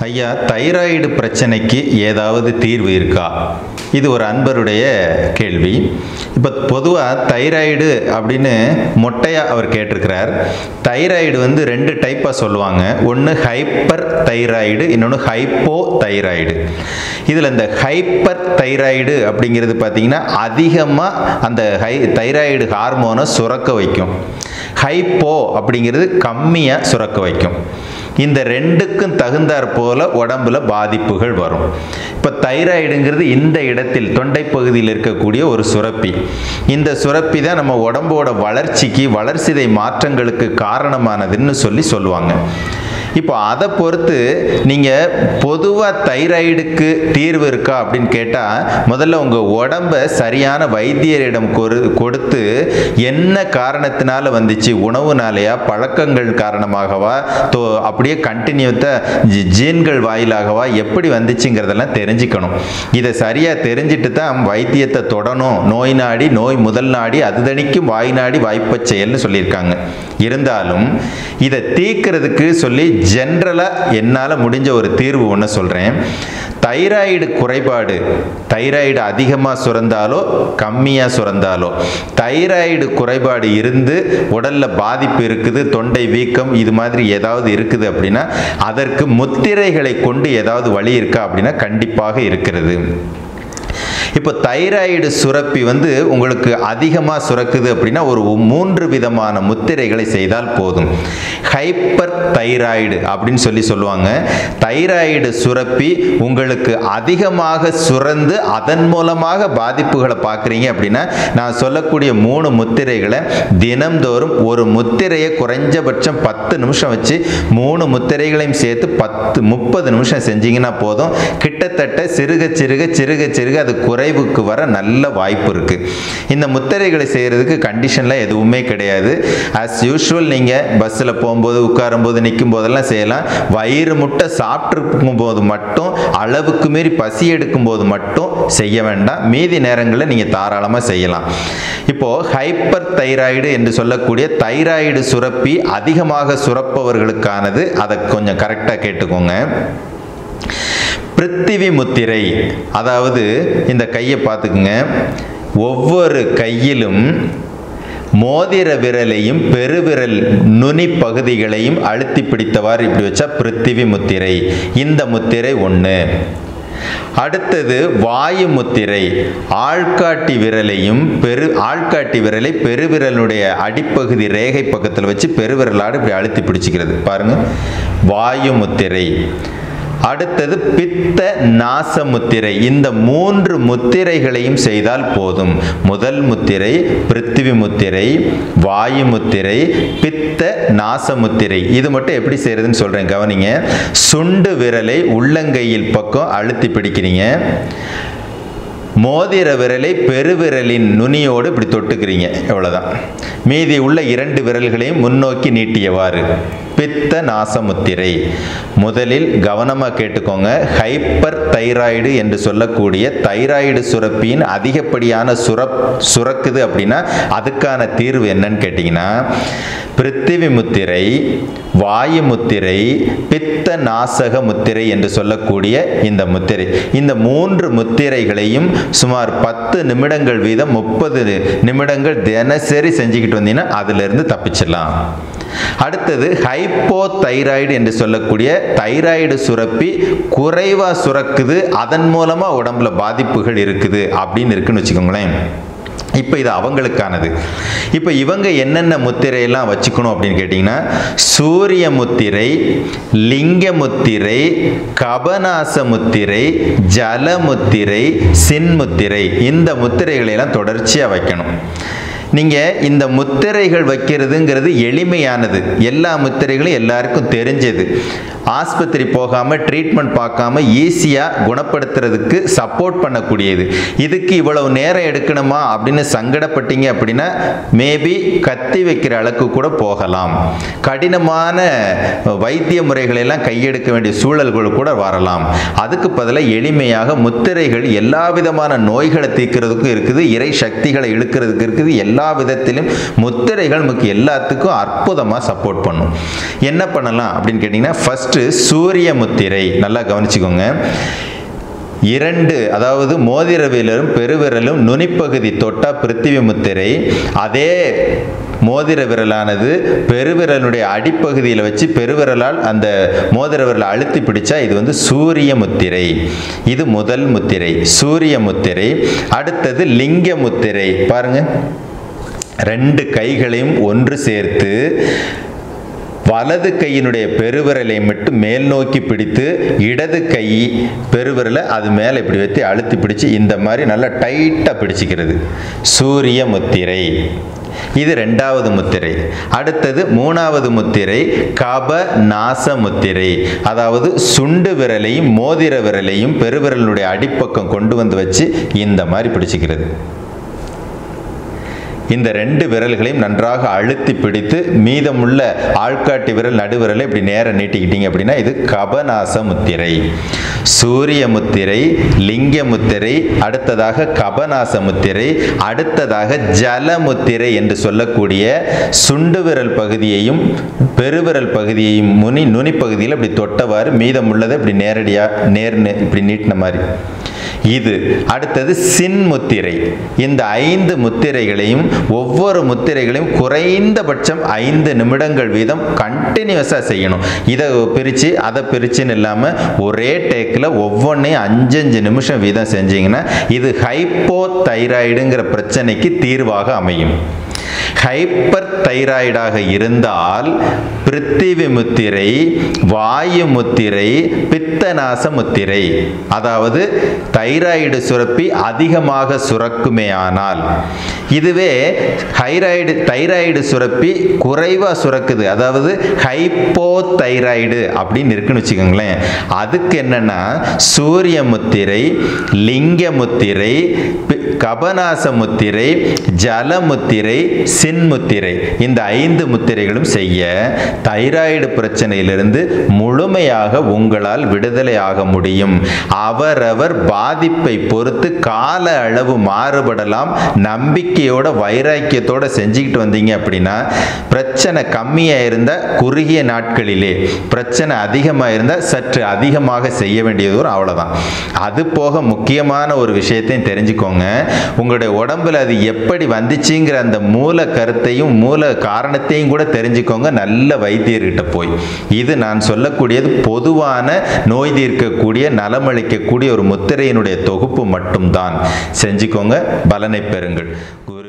ஐயா தைராய்டு பிரச்சனைக்கு ஏதாவது தீர்வு இருக்கா இது ஒரு அன்பருடைய கேள்வி இப்போ பொதுவாக தைராய்டு அப்படின்னு மொட்டையாக அவர் கேட்டிருக்கிறார் தைராய்டு வந்து ரெண்டு டைப்பாக சொல்லுவாங்க ஒன்று ஹைப்பர் தைராய்டு இன்னொன்று ஹைப்போ தைராய்டு இதில் இந்த ஹைப்பர் தைராய்டு அப்படிங்கிறது பார்த்தீங்கன்னா அதிகமாக அந்த ஹை தைராய்டு ஹார்மோனை சுரக்க வைக்கும் ஹைப்போ அப்படிங்கிறது கம்மியாக சுரக்க வைக்கும் இந்த ரெண்டுக்கும் தகுந்தாற் போல உடம்புல பாதிப்புகள் வரும் இப்போ தைராய்டுங்கிறது இந்த இடத்தில் தொண்டை பகுதியில் இருக்கக்கூடிய ஒரு சுரப்பி இந்த சுரப்பி தான் நம்ம உடம்போட வளர்ச்சிக்கு வளர்சிதை மாற்றங்களுக்கு காரணமானதுன்னு சொல்லி சொல்லுவாங்க இப்போ அதை பொறுத்து நீங்கள் பொதுவாக தைராய்டுக்கு தீர்வு இருக்கா அப்படின்னு கேட்டால் முதல்ல உங்கள் உடம்பை சரியான வைத்தியரிடம் கொரு கொடுத்து என்ன காரணத்தினால வந்துச்சு உணவுனாலையா பழக்கங்கள் காரணமாகவா தோ அப்படியே கண்டினியூத்தாக ஜீன்கள் வாயிலாகவா எப்படி வந்துச்சுங்கிறதெல்லாம் தெரிஞ்சுக்கணும் இதை சரியாக தெரிஞ்சுட்டு தான் வைத்தியத்தை தொடணும் நோய் நாடி நோய் முதல் நாடி அது தணிக்கும் வாய் நாடி வாய்ப்பச் செயல்னு சொல்லியிருக்காங்க இருந்தாலும் இதை தீர்க்கிறதுக்கு சொல்லி ஜென்ரலாக என்னால் முடிஞ்ச ஒரு தீர்வு ஒன்று சொல்கிறேன் தைராய்டு குறைபாடு தைராய்டு அதிகமாக சுரந்தாலோ கம்மியாக சுரந்தாலோ தைராய்டு குறைபாடு இருந்து உடலில் பாதிப்பு இருக்குது தொண்டை வீக்கம் இது மாதிரி ஏதாவது இருக்குது அப்படின்னா அதற்கு முத்திரைகளை கொண்டு ஏதாவது வழி இருக்கா அப்படின்னா கண்டிப்பாக இருக்கிறது இப்போ தைராய்டு சுரப்பி வந்து உங்களுக்கு அதிகமாக சுரக்குது அப்படின்னா ஒரு மூன்று விதமான முத்திரைகளை செய்தால் போதும் ஹைப்பர் தைராய்டு அப்படின்னு சொல்லி சொல்லுவாங்க தைராய்டு சுரப்பி உங்களுக்கு அதிகமாக சுரந்து அதன் மூலமாக பாதிப்புகளை பார்க்குறீங்க அப்படின்னா நான் சொல்லக்கூடிய மூணு முத்திரைகளை தினம்தோறும் ஒரு முத்திரையை குறைஞ்சபட்சம் பத்து நிமிஷம் வச்சு மூணு முத்திரைகளையும் சேர்த்து பத்து முப்பது நிமிஷம் செஞ்சீங்கன்னா போதும் கிட்டத்தட்ட சிறுக சிறுக சிறுக சிறுக அது குறைவுக்கு வர நல்ல வாய்ப்பு இருக்கு இந்த முத்திரைகளை செய்யறதுக்கு கண்டிஷன்லாம் எதுவுமே கிடையாது ஆஸ் யூஷுவல் நீங்கள் பஸ்ஸில் போகும்போது உட்காரும்போது நிற்கும் போதெல்லாம் செய்யலாம் வயிறு முட்டை சாப்பிட்ருக்கும் போது மட்டும் அளவுக்கு மீறி பசி எடுக்கும் போது மட்டும் செய்ய வேண்டாம் மீதி நேரங்களில் நீங்கள் தாராளமாக செய்யலாம் இப்போது ஹைப்பர் தைராய்டு என்று சொல்லக்கூடிய தைராய்டு சுரப்பி அதிகமாக சுரப்பவர்களுக்கானது அதை கொஞ்சம் கரெக்டாக கேட்டுக்கோங்க பிருத்திவி முத்திரை அதாவது இந்த கையை பார்த்துக்குங்க ஒவ்வொரு கையிலும் மோதிர விரலையும் பெருவிரல் நுனி பகுதிகளையும் அழுத்தி பிடித்தவாறு இப்படி வச்சா பிருத்திவி முத்திரை இந்த முத்திரை ஒன்று அடுத்தது வாயு முத்திரை ஆள்காட்டி விரலையும் பெரு ஆள்காட்டி விரலை பெருவிரலுடைய அடிப்பகுதி ரேகை பக்கத்தில் வச்சு பெருவிரலாடு இப்படி அழுத்தி பிடிச்சிக்கிறது பாருங்க வாயு முத்திரை அடுத்தது பித்த நாச முத்திரை இந்த மூன்று முத்திரைகளையும் செய்தால் போதும் முதல் முத்திரை பிருத்திவி முத்திரை வாயு முத்திரை பித்த நாச முத்திரை இது மட்டும் எப்படி செய்யறதுன்னு சொல்றேன் கவனிங்க சுண்டு விரலை உள்ளங்கையில் பக்கம் அழுத்தி பிடிக்கிறீங்க மோதிர விரலை பெருவிரலின் நுனியோடு இப்படி தொட்டுக்கிறீங்க எவ்வளோதான் மீதி உள்ள இரண்டு விரல்களையும் முன்னோக்கி நீட்டியவாறு பித்த நாசமுத்திரை முதலில் கவனமாக கேட்டுக்கோங்க ஹைப்பர் தைராய்டு என்று சொல்லக்கூடிய தைராய்டு சுரப்பியின் அதிகப்படியான சுரப் சுரக்குது அப்படின்னா அதுக்கான தீர்வு என்னன்னு கேட்டிங்கன்னா பிருத்திவி முத்திரை வாயு முத்திரை பித்த நாசக முத்திரை என்று சொல்லக்கூடிய இந்த முத்திரை இந்த மூன்று முத்திரைகளையும் சுமார் பத்து நிமிடங்கள் வீதம் முப்பது நிமிடங்கள் தினசரி செஞ்சுக்கிட்டு வந்தீங்கன்னா அதிலிருந்து தப்பிச்சிடலாம் அடுத்தது ஹைப்போ தைராய்டு என்று சொல்லக்கூடிய தைராய்டு சுரப்பி குறைவாக சுரக்குது அதன் மூலமாக உடம்புல பாதிப்புகள் இருக்குது அப்படின்னு இருக்குன்னு வச்சுக்கோங்களேன் இப்போ இது அவங்களுக்கானது இப்போ இவங்க என்னென்ன முத்திரையெல்லாம் வச்சுக்கணும் அப்படின்னு கேட்டிங்கன்னா சூரிய முத்திரை லிங்க முத்திரை கபநாச முத்திரை ஜல முத்திரை சின்முத்திரை இந்த முத்திரைகளை எல்லாம் தொடர்ச்சியாக வைக்கணும் நீங்கள் இந்த முத்திரைகள் வைக்கிறதுங்கிறது எளிமையானது எல்லா முத்திரைகளும் எல்லாருக்கும் தெரிஞ்சது ஆஸ்பத்திரி போகாமல் ட்ரீட்மெண்ட் பார்க்காம ஈஸியாக குணப்படுத்துறதுக்கு சப்போர்ட் பண்ணக்கூடியது இதுக்கு இவ்வளவு நேரம் எடுக்கணுமா அப்படின்னு சங்கடப்பட்டீங்க அப்படின்னா மேபி கத்தி வைக்கிற அளவுக்கு கூட போகலாம் கடினமான வைத்திய முறைகளெல்லாம் கையெடுக்க வேண்டிய சூழல்கள் கூட வரலாம் அதுக்கு பதிலாக எளிமையாக முத்திரைகள் எல்லா விதமான நோய்களை தீர்க்கிறதுக்கும் இருக்குது இறை சக்திகளை இழுக்கிறதுக்கு இருக்குது எல்லா எல்லா விதத்திலும் முத்திரைகள் நமக்கு எல்லாத்துக்கும் அற்புதமாக சப்போர்ட் பண்ணும் என்ன பண்ணலாம் அப்படின்னு கேட்டிங்கன்னா ஃபஸ்ட்டு சூரிய முத்திரை நல்லா கவனிச்சுக்கோங்க இரண்டு அதாவது மோதிர விரலும் பெருவிரலும் நுனிப்பகுதி தொட்டா பிருத்திவி முத்திரை அதே மோதிர விரலானது பெருவிரலுடைய அடிப்பகுதியில் வச்சு பெருவிரலால் அந்த மோதிர விரலை அழுத்தி பிடிச்சா இது வந்து சூரிய முத்திரை இது முதல் முத்திரை சூரிய முத்திரை அடுத்தது லிங்க முத்திரை பாருங்க ரெண்டு கைகளையும் ஒன்று சேர்த்து வலது கையினுடைய பெருவிரலை மட்டும் மேல் நோக்கி பிடித்து இடது கை பெருவிரலை அது மேலே இப்படி வைத்து அழுத்தி பிடிச்சு இந்த மாதிரி நல்லா டைட்டாக பிடிச்சிக்கிறது சூரிய முத்திரை இது ரெண்டாவது முத்திரை அடுத்தது மூணாவது முத்திரை கப நாச முத்திரை அதாவது சுண்டு விரலையும் மோதிர விரலையும் பெருவிரலுடைய அடிப்பக்கம் கொண்டு வந்து வச்சு இந்த மாதிரி பிடிச்சிக்கிறது இந்த ரெண்டு விரல்களையும் நன்றாக அழுத்தி பிடித்து மீதமுள்ள ஆள்காட்டி விரல் நடுவிரலை இப்படி நேரம் நீட்டிக்கிட்டீங்க அப்படின்னா இது கபநாச முத்திரை சூரிய முத்திரை லிங்க முத்திரை அடுத்ததாக கபநாச முத்திரை அடுத்ததாக ஜல முத்திரை என்று சொல்லக்கூடிய சுண்டு விரல் பகுதியையும் பெருவிரல் பகுதியையும் முனி நுனி பகுதியில் இப்படி தொட்டவாறு மீதமுள்ளதை இப்படி நேரடியாக நேர் இப்படி நீட்டின மாதிரி இது அடுத்தது சின் முத்திரை இந்த ஐந்து முத்திரைகளையும் ஒவ்வொரு முத்திரைகளையும் குறைந்தபட்சம் ஐந்து நிமிடங்கள் வீதம் கண்டினியூஸாக செய்யணும் இதை பிரித்து அதை பிரிச்சுன்னு இல்லாமல் ஒரே டேக்கில் ஒவ்வொன்றையும் அஞ்சஞ்சு நிமிஷம் வீதம் செஞ்சீங்கன்னா இது ஹைப்போ தைராய்டுங்கிற பிரச்சனைக்கு தீர்வாக அமையும் ஹைப்பர் தைராய்டாக இருந்தால் பிருத்திவி முத்திரை வாயு முத்திரை பித்தநாச முத்திரை அதாவது தைராய்டு சுரப்பி அதிகமாக சுரக்குமே ஆனால் இதுவே ஹைராய்டு தைராய்டு சுரப்பி குறைவாக சுரக்குது அதாவது ஹைப்போ தைராய்டு அப்படின்னு இருக்குன்னு வச்சுக்கோங்களேன் அதுக்கு என்னன்னா சூரிய முத்திரை லிங்க முத்திரை கபநாச முத்திரை ஜல முத்திரை சின் முத்திரை இந்த ஐந்து முத்திரைகளும் செய்ய தைராய்டு பிரச்சனையிலிருந்து முழுமையாக உங்களால் விடுதலை ஆக முடியும் அவரவர் பாதிப்பை பொறுத்து கால அளவு மாறுபடலாம் நம்பிக்கையோட வைராக்கியத்தோட செஞ்சுக்கிட்டு வந்தீங்க அப்படின்னா பிரச்சனை கம்மியாக இருந்தால் குறுகிய நாட்களிலே பிரச்சனை அதிகமாக இருந்தால் சற்று அதிகமாக செய்ய வேண்டியது ஒரு அவ்வளோதான் அது போக முக்கியமான ஒரு விஷயத்தையும் தெரிஞ்சுக்கோங்க உங்களுடைய உடம்புல அது எப்படி வந்துச்சுங்கிற அந்த மூல கருத்தையும் மூல காரணத்தையும் கூட தெரிஞ்சுக்கோங்க நல்ல வைத்தியர்கிட்ட போய் இது நான் சொல்லக்கூடியது பொதுவான நோய் தீர்க்கக்கூடிய நலமளிக்கக்கூடிய ஒரு முத்திரையினுடைய தொகுப்பு மட்டும்தான் செஞ்சுக்கோங்க பலனை பெறுங்கள்